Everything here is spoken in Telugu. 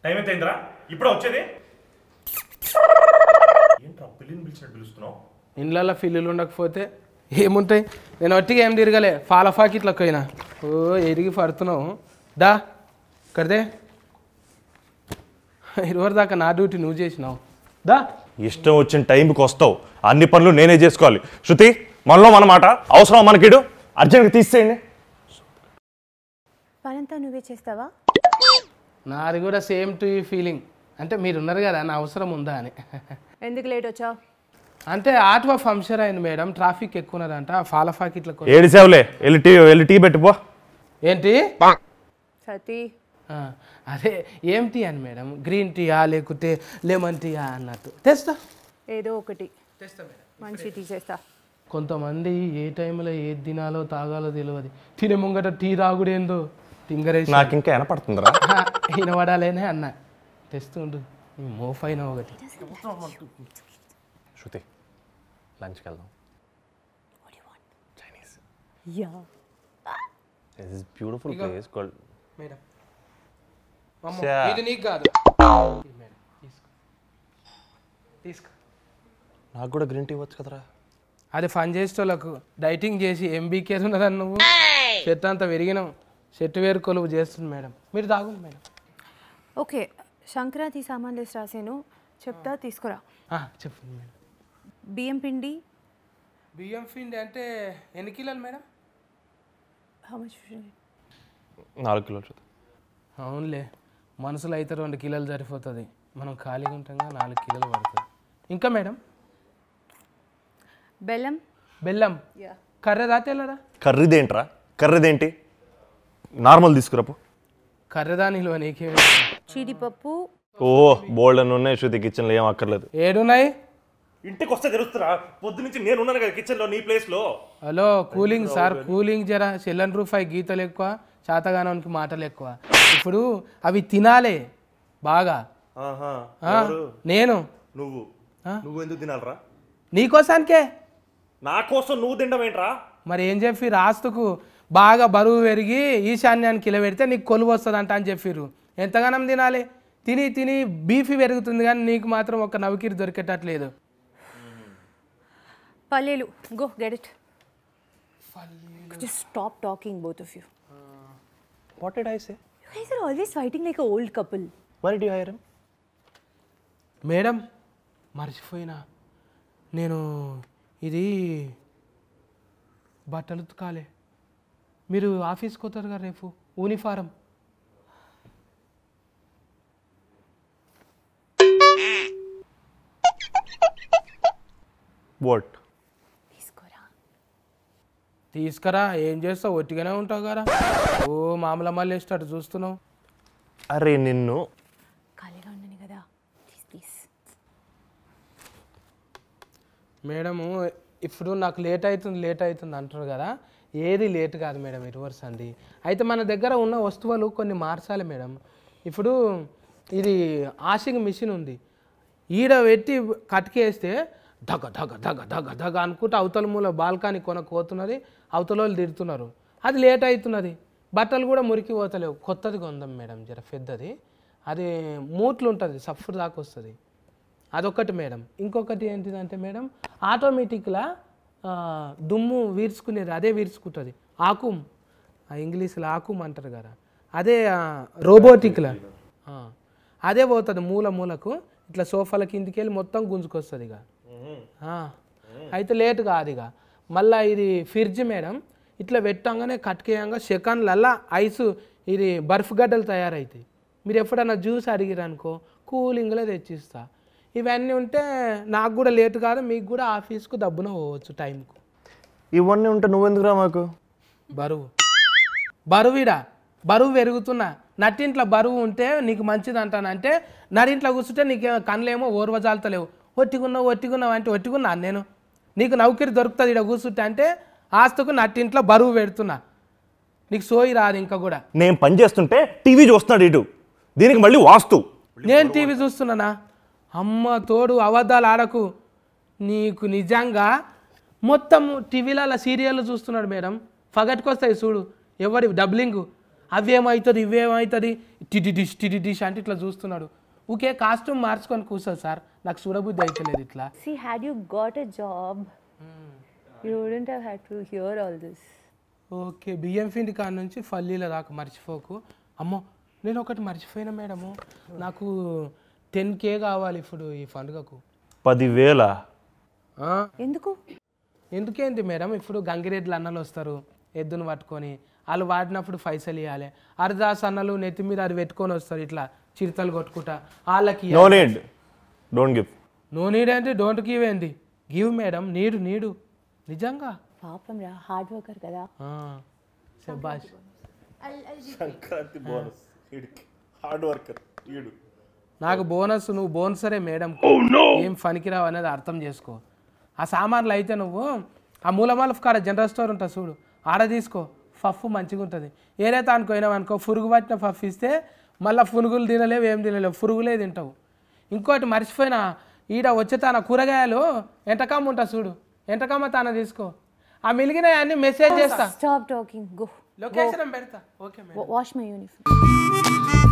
టైం ఎంత అయిందిరా ఇప్పుడే వచ్చేది ఏంట్రా పిల్లిని పిలిచినట్టు పిలుస్తున్నావు ఇండ్లలో ఫిల్లులు ఉండకపోతే ఏముంటాయి నేను ఒట్టిగా ఏం తిరగలే ఫాలఫాకి ఇట్లా పోయినా ఓ ఎరిగి పడుతున్నావు దా కడదే ఇరువరి దాకా నా డ్యూటీ నువ్వు చేసినావు దా ఇష్టం వచ్చిన టైంకి వస్తావు అన్ని పనులు నేనే చేసుకోవాలి శృతి మనలో మన మాట అవసరం మనకిడు అర్జెంట్గా తీసేయండి పనంతా నువ్వే చేస్తావా నాది కూడా సేమ్ టు ఈ ఫీలింగ్ అంటే మీరు ఉన్నారు కదా నా అవసరం ఉందా అని ఎందుకు లేట్ వచ్చావు అంటే ఆటో ఫంక్షన్ అయింది మేడం ట్రాఫిక్ ఎక్కువ ఉన్నదంట ఫాలఫాకి ఇట్లా కొ- ఏడిసావులే వెళ్ళి టీ వెళ్ళి టీ పెట్టిపో ఏంటి సతీ ఆ, అదే ఏం టీ అని మేడం గ్రీన్ టీయా లేకుంటే లెమన్ టీయా అన్నట్టు తెస్తా ఏదో ఒకటి తెస్తా మేడం మంచి తీసేస్తా కొంతమంది ఏ టైంలో ఏది తినాలో తాగాలో తెలియదు తినే ముంగట టీ తాగుడేందో తింగరేసి నాకు ఇంకా వినపడుతుందిరా వినబడాలేనే అన్న తెస్తుండు ఈ మోఫైన ఒకటి శృతి లంచ్కి వెళ్దాం Chinese yeah this is beautiful place called madam అమ్మో, చా. ఇది నీకు కాదు ఇది మేడం తీసుకో తీసుకో నాకు కూడా గ్రీన్ టీ వచ్చు కదరా అది ఫన్ చేసేటోళ్ళకు డైటింగ్ చేసి ఎంబీకే ఉన్నదని నువ్వు షర్ట్ అంతా విరిగినావు షర్ట్ వేరు కొలువు చేస్తుంది మేడం మీరు తాగుంది మేడం ఓకే సంక్రాంతి సామాన్ లిస్ట్ రాసాను చెప్తా తీసుకురా ఆ, చెప్పండి మేడం బియ్యం పిండి బియ్యం పిండి అంటే ఎన్ని కిలోలు మేడం హౌ మచ్ నాలుగు కిలోలు శృతి అవునులే మనసులో అయితే రెండు కిలోలు సరిపోతుంది మనం ఖాళీగా ఉంటాం నాలుగు కిలోలు పడుతుంది ఇంకా మేడం బెల్లం బెల్లం యా కర్ర దాతేలరా కర్రీదేంట్రా కర్రీదేంటి నార్మల్ తీసుకురాపు కర్రదా నిలువ నీకే జీడిపప్పు ఓ బోల్డ్ అని ఉన్నాయి శృతి కిచెన్లో ఏం అక్కర్లేదు ఏడున్నాయి ఇంటికి వస్తే తెలుస్తురా పొద్దు నుంచి నేను ఉన్నాను కదా కిచెన్లో నీ ప్లేస్లో హలో కూలింగ్ సార్ కూలింగ్ జరా సెల్లన్ రూపాయి గీతలు ఎక్కువ శాతగానానికి మాటలు ఎక్కువ ఇప్పుడు అవి తినాలే బాగా ఆహా ఆ, నేను నువ్వు ఆ? నువ్వు ఎందుకు తినాలరా నీకోసానికే నా కోసం నువ్వు తినడం ఏంట్రా మరి ఏం చెప్పి రాస్తుకు బాగా బరువు పెరిగి ఈశాన్యానికి కిలో పెడితే నీకు కొలువు వస్తుంది అంట అని చెప్పిర్రు ఎంతగానం తినాలి తిని తిని బీఫీ పెరుగుతుంది కానీ నీకు మాత్రం ఒక నవికిరి దొరికేటట్లేదు పల్లీలు go get it just stop talking both of you what did I say you guys are always fighting like a old couple why the hire madam మర్చిపోయినా నేను ఇది బట్టలు ఉతకాలి మీరు ఆఫీస్కి పోతారు కదా రేపు యూనిఫారం వాట్ తీసుకోరా తీసుకురా ఏం చేస్తావు ఒట్టిగానే ఉంటావు కదా ఓ మామూలు మళ్ళీ ఇష్టం చూస్తున్నావు అరే నిన్ను ఖాళీగా ఉండని కదా ప్లీజ్ ప్లీజ్ మేడము ఇప్పుడు నాకు లేట్ అవుతుంది లేట్ అవుతుంది అంటారు కదా ఏది లేట్ కాదు మేడం రివర్స్ అంది అయితే మన దగ్గర ఉన్న వస్తువులు కొన్ని మార్చాలి మేడం ఇప్పుడు ఇది ఆషింగ్ మిషన్ ఉంది ఈడ పెట్టి కట్కేస్తే ధగ ధగ ధగ ధగ ధగ అనుకుంటూ అవతల మూల బాల్కనీ కొనకపోతున్నది అవతల వాళ్ళు తిడుతున్నారు అది లేట్ అవుతున్నది బట్టలు కూడా మురికి పోతలేవు కొత్తది కొందాం మేడం జర పెద్దది అది మూట్లు ఉంటుంది సఫర్ దాకా వస్తుంది అదొకటి మేడం ఇంకొకటి ఏంటిదంటే మేడం ఆటోమేటిక్లా ఆ, దుమ్ము వీర్చుకునేది అదే వీర్చుకుంటుంది ఆకుం ఆ ఇంగ్లీష్లో ఆకుం అంటారు కదా అదే రోబోటిక్లా అదే పోతుంది మూల మూలకు ఇట్లా సోఫాల కిందికి వెళ్ళి మొత్తం గుంజుకొస్తుంది ఇక ఆ, అయితే లేట్ కాదు ఇక మళ్ళీ ఇది ఫ్రిడ్జ్ మేడం ఇట్లా పెట్టంగానే కట్కేయంగా సెకండ్లల్లా ఐస్ ఇది బర్ఫ్ గడ్డలు తయారవుతాయి మీరు ఎప్పుడన్నా జ్యూస్ అడిగిరనుకో కూలింగ్లో తెచ్చిస్తా ఇవన్నీ ఉంటే నాకు కూడా లేట్ కాదు మీకు కూడా ఆఫీస్కు దబ్బున పోవచ్చు టైంకు ఇవన్నీ ఉంటే నువ్వెందుకురా మాకు బరువు బరువుడా బరువు పెరుగుతున్నా నట్టింట్లో బరువు ఉంటే నీకు మంచిది అంటానంటే నడింట్లో కూర్చుంటే నీకు కళ్ళేమో ఓర్వజాలతలేవు ఒట్టిగున్నావు ఒట్టిగున్నావు అంటే ఒట్టిగున్నా నేను నీకు నౌకరి దొరుకుతుంది ఇక్కడ కూర్చుంటే అంటే ఆస్తుకు నట్టింట్లో బరువు పెడుతున్నా నీకు సోయి రాదు ఇంకా కూడా నేను పని చేస్తుంటే టీవీ చూస్తున్నాడు ఇటు దీనికి మళ్ళీ వాస్తు నేను టీవీ చూస్తున్నానా అమ్మ తోడు అబద్ధాలు ఆడకు నీకు నిజంగా మొత్తం టీవీలలో సీరియల్ చూస్తున్నాడు మేడం ఫగట్కొస్తాయి చూడు ఎవరి డబ్లింగ్ అవేమవుతుంది ఇవేమవుతుంది టిటి డిష్ టిటి డిష్ అంటే ఇట్లా చూస్తున్నాడు ఊకే కాస్ట్యూమ్ మార్చుకొని కూర్చోదు సార్ నాకు చూడబుద్ధి అవుతలేదు ఇట్లా See, had you got a job, you wouldn't have had to hear all this. Okay బియ్యం పిండి కాడ నుంచి ఫల్లీల దాకా మర్చిపోకు అమ్మో నేను ఒకటి మర్చిపోయినా మేడము నాకు టెన్ కే కావాలి ఇప్పుడు ఈ పండుగకు పదివేల ఆ, ఎందుకు ఎందుకేంటి మేడం ఇప్పుడు గంగిరెడ్లు అన్నలు వస్తారు ఎద్దును పట్టుకొని వాళ్ళు వాడినప్పుడు పైసలు ఇవ్వాలి అరదాస్ అన్నలు నెత్తి మీద అది పెట్టుకొని వస్తారు ఇట్లా చిరుతలు కొట్టుకుంటా వాళ్ళకి no need don't give no need అంటే డోంట్ గివ్ ఏంటి గివ్ మేడం నీడు నీడు నిజంగా పాపం రా హార్డ్ వర్కర్ కదా ఆ, శభాష్ సంక్రాంతి బోనస్ హార్డ్ వర్కర్ ఈడు నాకు బోనస్ నువ్వు బోనసరే మేడం ఏం పనికిరావు అనేది అర్థం చేసుకో ఆ సామాన్లు అయితే నువ్వు ఆ మూలమాల కాడ జనరల్ స్టోర్ ఉంటుంది చూడు ఆడ తీసుకో పఫ్ మంచిగా ఉంటుంది ఏదైతే అనుకోయినావు అనుకో పురుగు పట్టిన పఫ్ ఇస్తే మళ్ళీ పునుగులు తినలేవు ఏం తినలేవు పురుగులే తింటావు ఇంకోటి మర్చిపోయినా ఈడ వచ్చే తన కూరగాయలు ఎంటకమ్మ ఉంటా చూడు ఎంటకమ్మ తాన తీసుకో ఆ మిలిగిన అన్ని మెసేజ్ చేస్తా Stop talking. Go. లొకేషన్ పెడతా okay madam Wa- Wash my uniform.